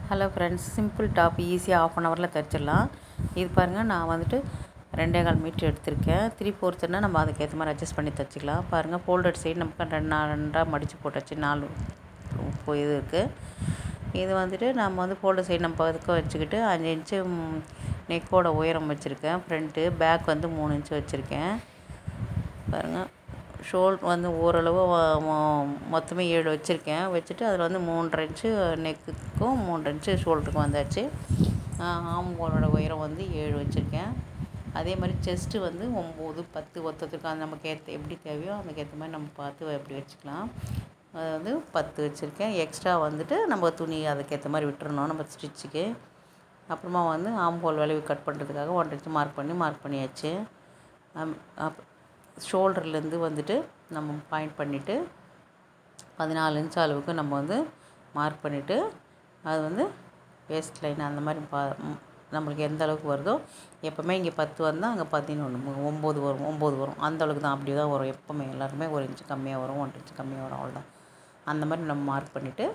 hello friends simple top ஈஸியாக half an ஹவரில் தைச்சிடலாம் இது பாருங்கள் நான் வந்துட்டு ரெண்டே கால் மீட்ரு எடுத்திருக்கேன் த்ரீ ஃபோர்த்துன்னா நம்ம அதுக்கேற்ற மாதிரி அட்ஜஸ்ட் பண்ணி தைச்சிக்கலாம் பாருங்கள் ஃபோல்டட் சைடு நமக்கு ரெண்டு நாலு ரெண்டாக மடித்து போட்டாச்சு நாலு இப்போ இது இருக்குது இது வந்துட்டு நம்ம வந்து ஃபோல்டர் சைடு நம்ம பதுக்க வச்சுக்கிட்டு அஞ்சு இன்ச்சு நெக்கோட உயரம் வச்சுருக்கேன் ஃப்ரண்ட்டு பேக் வந்து மூணு இன்ச்சு வச்சுருக்கேன் பாருங்கள் ஷோல் வந்து ஓரளவு வ- மொ- மொத்தமே ஏழு வச்சுருக்கேன் வச்சுட்டு அதில் வந்து மூன்றரை இன்ச்சு நெக்குக்கும் மூன்றரை இன்ச்சு ஷோல்டருக்கும் வந்தாச்சு ஆம்போலோட உயரம் வந்து ஏழு வச்சுருக்கேன் அதே மாதிரி செஸ்ட்டு வந்து ஒம்பது பத்து ஒத்தத்துக்கு அது நமக்கு ஏற்ற எப்படி தேவையோ அதுக்கேற்ற மாதிரி நம்ம பார்த்து எப்படி வச்சுக்கலாம் அது வந்து பத்து வச்சுருக்கேன் எக்ஸ்ட்ரா வந்துட்டு நம்ம துணி அதுக்கேற்ற மாதிரி விட்டுறணும் நம்ம ஸ்டிச்சுக்கு அப்புறமா வந்து ஆம்போல் விளைவு கட் பண்ணுறதுக்காக ஒன்றரை இன்ச்சு மார்க் பண்ணி மார்க் பண்ணியாச்சு அம்- அப் ஷோல்டர்லேருந்து வந்துட்டு நம்ம பாயிண்ட் பண்ணிவிட்டு பதினாலு இன்ச் அளவுக்கு நம்ம வந்து மார்க் பண்ணிவிட்டு அது வந்து வேஸ்ட் லைன் அந்த மாதிரி பா ம், நம்மளுக்கு எந்த அளவுக்கு வருதோ எப்போவுமே இங்கே பத்து வந்தால் அங்கே பதினொன்று ஒம்பது வரும் ஒம்பது வரும் அந்த அளவுக்கு தான் அப்படி தான் வரும் எப்போவுமே எல்லாருக்குமே ஒரு இன்ச்சு கம்மியாக வரும் ஒன்றரை இன்ச்சு கம்மியாக வரும் அவ்வளோதான் அந்த மாதிரி நம்ம மார்க் பண்ணிவிட்டு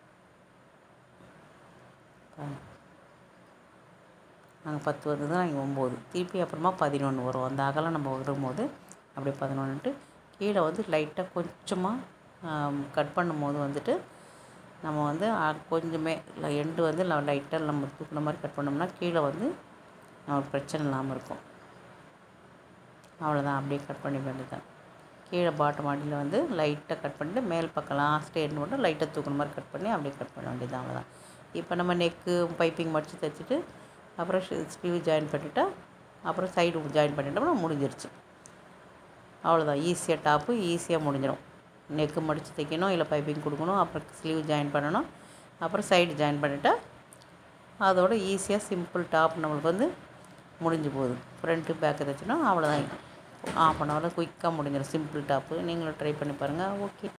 நாங்கள் பத்து வந்தது இங்கே ஒம்பது திருப்பி அப்புறமா பதினொன்று வரும் அந்த அகலம் நம்ம விடும்போது அப்படியே பதினொன்றுட்டு கீழே வந்து லைட்டாக கொஞ்சமாக கட் பண்ணும்போது வந்துட்டு நம்ம வந்து அ- கொஞ்சமே எண்டு வந்து லைட்டாக நம்ம தூக்குன மாதிரி கட் பண்ணோம்னா கீழே வந்து நமக்கு பிரச்சனை இல்லாமல் இருக்கும் அவ்வளோதான் அப்படியே கட் பண்ணி வேண்டியதான் கீழே பாட்டம் அடியில் வந்து லைட்டாக கட் பண்ணிட்டு மேல் பக்கம் லாஸ்ட் எண்டு மட்டும் லைட்டாக தூக்குன மாதிரி கட் பண்ணி அப்படியே கட் பண்ண வேண்டியது அவ்வளோதான் இப்போ நம்ம நெக்கு பைப்பிங் மடித்து தைச்சிட்டு அப்புறம் ஸ்லீவ் ஜாயின் பண்ணிட்டா அப்புறம் சைடு ஜாயின் பண்ணிட்டோம்னா முடிஞ்சிருச்சு அவ்வளோதான் ஈஸியாக டாப்பு ஈஸியாக முடிஞ்சிடும் நெக்கு மடித்து தைக்கணும் இல்லை பைப்பிங் கொடுக்கணும் அப்புறம் ஸ்லீவ் ஜாயின் பண்ணணும் அப்புறம் சைடு ஜாயின் பண்ணிட்டா அதோட ஈஸியாக சிம்பிள் டாப் நம்மளுக்கு வந்து முடிஞ்சு போகுது ஃப்ரண்ட்டு பேக்கு தைச்சினா அவ்வளோதான் ஆஃப் அன் ஹவரில் குயிக்காக முடிஞ்சிடும் சிம்பிள் டாப்பு நீங்களும் ட்ரை பண்ணி பாருங்கள் ஓகே